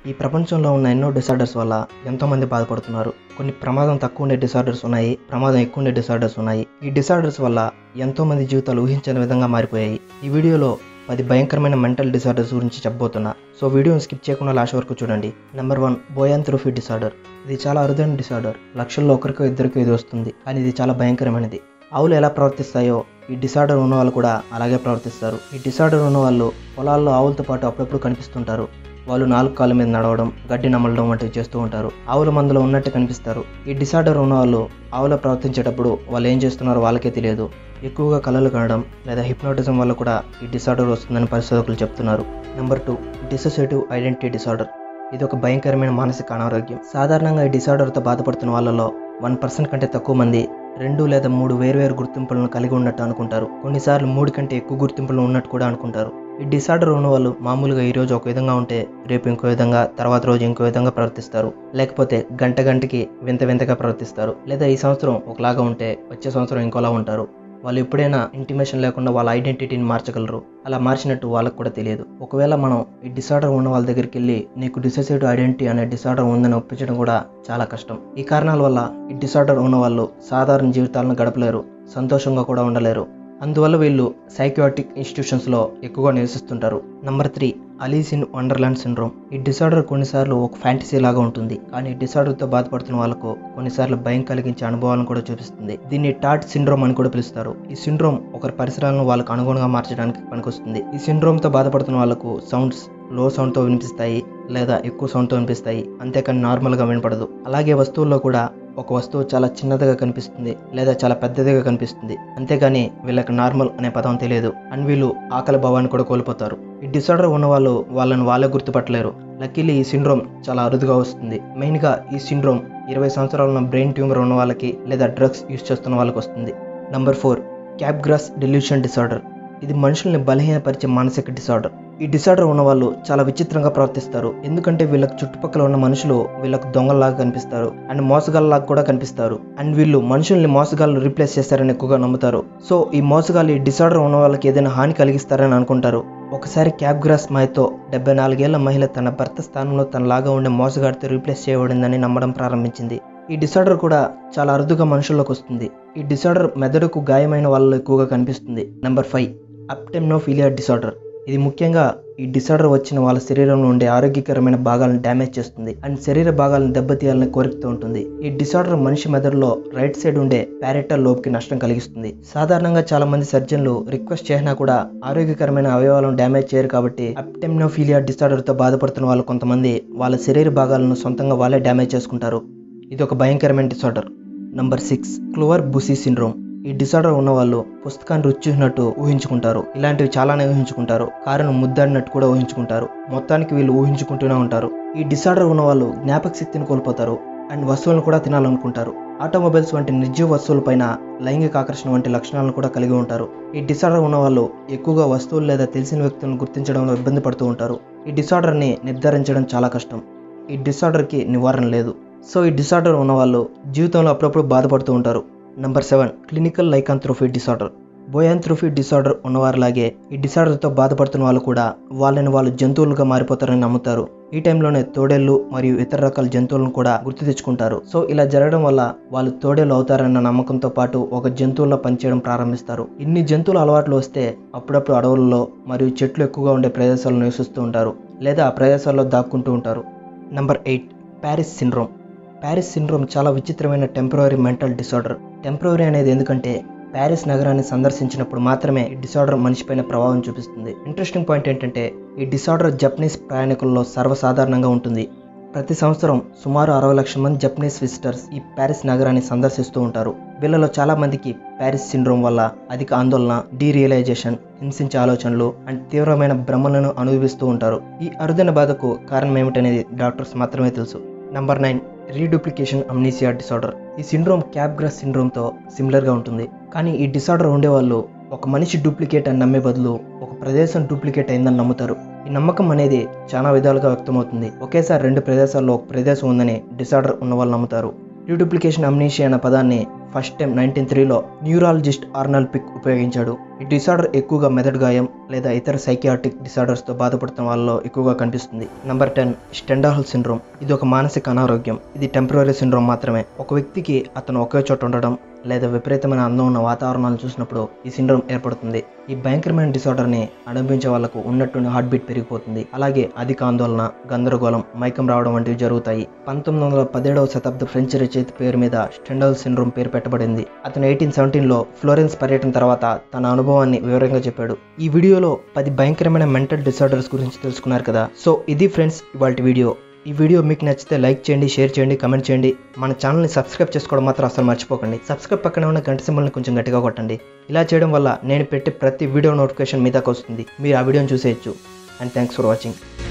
ఈ ప్రపంచంలో ఉన్న ఎన్నో డిసార్డర్స్ వల్ల ఎంతోమంది బాధపడుతున్నారు కొన్ని ప్రమాదం తక్కువ ఉండే డిసార్డర్స్ ఉన్నాయి ప్రమాదం ఎక్కువ ఉండే డిసార్డర్స్ ఉన్నాయి ఈ డిసార్డర్స్ వల్ల ఎంతోమంది జీవితాలు ఊహించని విధంగా మారిపోయాయి ఈ వీడియోలో పది భయంకరమైన మెంటల్ డిసార్డర్స్ గురించి చెప్పబోతున్నా సో వీడియోని స్కిప్ చేయకుండా లాస్ట్ వరకు చూడండి నెంబర్ వన్ బోయాంథ్రోఫీ డిసార్డర్ ఇది చాలా అరుదైన డిసార్డర్ లక్షల్లో ఒకరికో ఇద్దరికో ఇది వస్తుంది కానీ ఇది చాలా భయంకరమైనది ఆవులు ఎలా ప్రవర్తిస్తాయో ఈ డిసార్డర్ ఉన్న వాళ్ళు కూడా అలాగే ప్రవర్తిస్తారు ఈ డిసార్డర్ ఉన్న వాళ్ళు పొలాల్లో ఆవులతో పాటు అప్పుడప్పుడు కనిపిస్తుంటారు వాళ్ళు నాలుగు కాళ్ళ మీద నడవడం గడ్డి నమలడం వంటివి చేస్తూ ఉంటారు ఆవుల మందులో ఉన్నట్టు కనిపిస్తారు ఈ డిసార్డర్ ఉన్న వాళ్ళు ఆవుల ప్రవర్తించేటప్పుడు వాళ్ళు ఏం చేస్తున్నారో వాళ్ళకే తెలియదు ఎక్కువగా కళలు కనడం లేదా హిప్నోటిజం వల్ల కూడా ఈ డిసార్డర్ వస్తుందని పరిశోధకులు చెప్తున్నారు number two dissociative identity disorder ఇది ఒక భయంకరమైన మానసిక అనారోగ్యం సాధారణంగా ఈ డిసార్డర్తో బాధపడుతున్న వాళ్ళలో వన్ పర్సెంట్ కంటే తక్కువ మంది రెండు లేదా మూడు వేర్వేరు గుర్తింపులను కలిగి ఉన్నట్టు అనుకుంటారు కొన్నిసార్లు మూడు కంటే ఎక్కువ గుర్తింపులు ఉన్నట్టు కూడా అనుకుంటారు ఈ డిసార్డర్ ఉన్న వాళ్ళు మామూలుగా ఈ రోజు ఒక విధంగా ఉంటే రేపు ఇంకో విధంగా తర్వాత రోజు ఇంకో విధంగా ప్రవర్తిస్తారు లేకపోతే గంట గంటకి వింత వింతగా ప్రవర్తిస్తారు లేదా ఈ సంవత్సరం ఒకలాగా ఉంటే వచ్చే సంవత్సరం ఇంకోలా ఉంటారు వాళ్ళు ఎప్పుడైనా ఇంటిమేషన్ లేకుండా వాళ్ళ ఐడెంటిటీని మార్చగలరు అలా మార్చినట్టు వాళ్ళకు కూడా తెలియదు ఒకవేళ మనం ఈ డిసార్డర్ ఉన్న వాళ్ళ దగ్గరికి వెళ్ళి నీకు డిసోసియేటివ్ ఐడెంటిటీ అనే డిసార్డర్ ఉందని ఒప్పించడం కూడా చాలా కష్టం ఈ కారణాల వల్ల ఈ డిసార్డర్ ఉన్న వాళ్ళు సాధారణ జీవితాలను గడపలేరు సంతోషంగా కూడా ఉండలేరు అందువల్ల వీళ్ళు సైకియాటిక్ ఇన్స్టిట్యూషన్స్లో ఎక్కువగా నివసిస్తుంటారు number three Alice in Wonderland syndrome ఈ డిసార్డర్ కొన్నిసార్లు ఒక ఫ్యాంటసీ లాగా ఉంటుంది కానీ డిసార్డర్తో బాధపడుతున్న వాళ్ళకు కొన్నిసార్లు భయం కలిగించే అనుభవాలను కూడా చూపిస్తుంది దీన్ని టాట్ సిండ్రోమ్ అని కూడా పిలుస్తారు ఈ సిండ్రోమ్ ఒకరి పరిసరాలను వాళ్ళకు అనుగుణంగా మార్చడానికి పనికొస్తుంది ఈ సిండ్రోమ్తో బాధపడుతున్న వాళ్ళకు సౌండ్స్ లో సౌండ్తో వినిపిస్తాయి లేదా ఎక్కువ సౌండ్తో వినిపిస్తాయి అంతేకాని నార్మల్గా వినపడదు అలాగే వస్తువుల్లో కూడా ఒక వస్తువు చాలా చిన్నదిగా కనిపిస్తుంది లేదా చాలా పెద్దదిగా కనిపిస్తుంది అంతేగాని వీళ్ళకి నార్మల్ అనే పదం తెలియదు అండ్ వీళ్ళు ఆకలి భావాన్ని కూడా కోల్పోతారు ఈ డిసార్డర్ ఉన్న వాళ్ళు వాళ్ళని వాళ్ళే గుర్తుపట్టలేరు లక్కీలీ ఈ సిండ్రోమ్ చాలా అరుదుగా వస్తుంది మెయిన్గా ఈ సిండ్రోమ్ ఇరవై సంవత్సరాల ఉన్న బ్రెయిన్ ట్యూమర్ ఉన్న వాళ్ళకి లేదా డ్రగ్స్ యూస్ చేస్తున్న వాళ్ళకి వస్తుంది number four Capgras delusion disorder ఇది మనుషుల్ని బలహీనపరిచే మానసిక డిసార్డర్ ఈ డిసార్డర్ ఉన్న వాళ్ళు చాలా విచిత్రంగా ప్రవర్తిస్తారు ఎందుకంటే వీళ్ళకి చుట్టుపక్కల ఉన్న మనుషులు వీళ్ళకి దొంగల్లాగా కనిపిస్తారు అండ్ మోసగాళ్ళలాగా కూడా కనిపిస్తారు అండ్ వీళ్ళు మనుషుల్ని మోసగాళ్ళు రీప్లేస్ చేస్తారని ఎక్కువగా నమ్ముతారు సో ఈ మోసగాళ్ళు ఈ డిసార్డర్ ఉన్న వాళ్ళకి ఏదైనా హాని కలిగిస్తారని అనుకుంటారు ఒకసారి క్యాబ్ గ్రాస్ మాయతో డెబ్బై నాలుగేళ్ల మహిళ తన భర్త స్థానంలో తనలాగా ఉండే మోసగాడితో రీప్లేస్ చేయబడిందని నమ్మడం ప్రారంభించింది ఈ డిసార్డర్ కూడా చాలా అరుదుగా మనుషుల్లోకి వస్తుంది ఈ డిసార్డర్ మెదడుకు గాయమైన వాళ్ళలో ఎక్కువగా కనిపిస్తుంది నెంబర్ ఫైవ్ అప్టెమ్నోఫీలియా డిసార్డర్ ఇది ముఖ్యంగా ఈ డిసార్డర్ వచ్చిన వాళ్ళ శరీరంలో ఉండే ఆరోగ్యకరమైన భాగాలను డ్యామేజ్ చేస్తుంది అండ్ శరీర భాగాలను దెబ్బతీయాలని కోరికతో ఉంటుంది ఈ డిసార్డర్ మనిషి మెదడులో రైట్ సైడ్ ఉండే ప్యారెటల్ లోబ్కి నష్టం కలిగిస్తుంది సాధారణంగా చాలా మంది సర్జన్లు రిక్వెస్ట్ చేసినా కూడా ఆరోగ్యకరమైన అవయవాలను డ్యామేజ్ చేయరు కాబట్టి అప్టెమ్నోఫీలియా డిసార్డర్తో బాధపడుతున్న వాళ్ళు కొంతమంది వాళ్ళ శరీర భాగాలను సొంతంగా వాళ్ళే డ్యామేజ్ చేసుకుంటారు ఇది ఒక భయంకరమైన disorder number six Kluver Bucy syndrome ఈ డిసార్డర్ ఉన్న వాళ్ళు పుస్తకాన్ని రుచి చూసినట్టు ఊహించుకుంటారు ఇలాంటివి చాలానే ఊహించుకుంటారు కారును ముద్దాడినట్టు కూడా ఊహించుకుంటారు మొత్తానికి వీళ్ళు ఊహించుకుంటూనే ఉంటారు ఈ డిసార్డర్ ఉన్న వాళ్ళు జ్ఞాపక శక్తిని కోల్పోతారు అండ్ వస్తువులను కూడా తినాలనుకుంటారు ఆటోమొబైల్స్ వంటి నిర్జీవ వస్తువులపైన లైంగిక ఆకర్షణ వంటి లక్షణాలను కూడా కలిగి ఉంటారు ఈ డిసార్డర్ ఉన్న వాళ్ళు ఎక్కువగా వస్తువులు లేదా తెలిసిన వ్యక్తులను గుర్తించడంలో ఇబ్బంది పడుతూ ఉంటారు ఈ డిసార్డర్ని నిర్ధారించడం చాలా కష్టం ఈ డిసార్డర్కి నివారణ లేదు సో ఈ డిసార్డర్ ఉన్న వాళ్ళు జీవితంలో అప్పుడప్పుడు బాధపడుతూ ఉంటారు number seven clinical lycanthropy disorder boanthropy disorder ఉన్నవారిలాగే ఈ డిసార్డర్తో బాధపడుతున్న వాళ్ళు కూడా వాళ్ళని వాళ్ళు జంతువులుగా మారిపోతారని నమ్ముతారు ఈ టైంలోనే తోడేళ్ళు మరియు ఇతర రకాల జంతువులను కూడా గుర్తు తెచ్చుకుంటారు సో ఇలా జరగడం వల్ల వాళ్ళు తోడేళ్ళు అవుతారన్న నమ్మకంతో పాటు ఒక జంతువుల్లో పనిచేయడం ప్రారంభిస్తారు ఇన్ని జంతువుల అలవాట్లు వస్తే అప్పుడప్పుడు అడవులలో మరియు చెట్లు ఎక్కువగా ఉండే ప్రదేశాల్లో నివసిస్తూ ఉంటారు లేదా ఆ ప్రదేశాల్లో దాక్కుంటూ ఉంటారు number eight Paris syndrome Paris syndrome చాలా విచిత్రమైన టెంపరీ మెంటల్ డిసార్డర్ టెంపరీ అనేది ఎందుకంటే ప్యారిస్ నగరాన్ని సందర్శించినప్పుడు మాత్రమే ఈ డిసార్డర్ మనిషిపైన ప్రభావం చూపిస్తుంది ఇంట్రెస్టింగ్ పాయింట్ ఏంటంటే ఈ డిసార్డర్ జపనీస్ ప్రయాణికుల్లో సర్వసాధారణంగా ఉంటుంది ప్రతి సంవత్సరం సుమారు అరవై లక్షల మంది జపనీస్ విజిటర్స్ ఈ ప్యారిస్ నగరాన్ని సందర్శిస్తూ ఉంటారు వీళ్ళలో చాలా మందికి ప్యారిస్ సిండ్రోమ్ వల్ల అధిక ఆందోళన డీరియలైజేషన్ హింసించే ఆలోచనలు అండ్ తీవ్రమైన భ్రమలను అనుభవిస్తూ ఉంటారు ఈ అరుదైన బాధకు కారణం ఏమిటనేది డాక్టర్స్ మాత్రమే తెలుసు number nine reduplication amnesia disorder ఈ సిండ్రోమ్ క్యాబ్గ్రాస్ సిండ్రోమ్తో సిమిలర్గా ఉంటుంది కానీ ఈ డిసార్డర్ ఉండేవాళ్ళు ఒక మనిషి డూప్లికేట్ అని నమ్మే బదులు ఒక ప్రదేశం డూప్లికేట్ అయిందని నమ్ముతారు ఈ నమ్మకం అనేది చాలా విధాలుగా వ్యక్తమవుతుంది ఒకేసారి రెండు ప్రదేశాల్లో ఒక ప్రదేశం ఉందని డిసార్డర్ ఉన్న వాళ్ళు నమ్ముతారు రిడూప్లికేషన్ అమ్నీషియా అనే పదాన్ని ఫస్ట్ టైం నైన్టీన్ త్రీలో న్యూరాలజిస్ట్ ఆర్నల్ పిక్ ఉపయోగించాడు ఈ డిసార్డర్ ఎక్కువగా మెదడు గాయం లేదా ఇతర సైకియాట్రిక్ డిసార్డర్స్తో బాధపడుతున్న వాళ్ళలో ఎక్కువగా కనిపిస్తుంది నంబర్ టెన్ స్టెండాహల్ సిండ్రోమ్ ఇది ఒక మానసిక అనారోగ్యం ఇది టెంపరీ సిండ్రోమ్ మాత్రమే ఒక వ్యక్తికి అతను ఒకే చోట ఉండడం లేదా విపరీతమైన అందం ఉన్న వాతావరణాలను చూసినప్పుడు ఈ సిండ్రోమ్ ఏర్పడుతుంది ఈ భయంకరమైన డిసార్డర్ని అనుభవించే వాళ్లకు ఉన్నట్టుండి హార్ట్ బీట్ పెరిగిపోతుంది అలాగే అధిక ఆందోళన గందరగోళం మైకం రావడం వంటివి జరుగుతాయి పంతొమ్మిది వందల పదిహేడవ శతాబ్ద ఫ్రెంచ్ రచయిత పేరు మీద స్టెండల్ సిండ్రోమ్ పేరు పెట్టబడింది అతను ఎయిటీన్ సెవెంటీన్లో ఫ్లోరెన్స్ పర్యటన తర్వాత తన అనుభవాన్ని వివరంగా చెప్పాడు ఈ వీడియోలో పది భయంకరమైన మెంటల్ డిసార్డర్స్ గురించి తెలుసుకున్నారు కదా సో ఇది ఫ్రెండ్స్ ఇవాళ వీడియో ఈ వీడియో మీకు నచ్చితే లైక్ చేయండి షేర్ చేయండి కమెంట్ చేయండి మన ఛానల్ని సబ్స్క్రైబ్ చేసుకోవడం మాత్రం అసలు మర్చిపోకండి సబ్స్క్రైబ్ పక్కన ఉన్న గంట సింబల్ని కొంచెం గట్టిగా కొట్టండి ఇలా చేయడం వల్ల నేను పెట్టే ప్రతి వీడియో నోటిఫికేషన్ మీ దాకా వస్తుంది మీరు ఆ వీడియోని చూసేయచ్చు అండ్ థ్యాంక్స్ ఫర్ వాచింగ్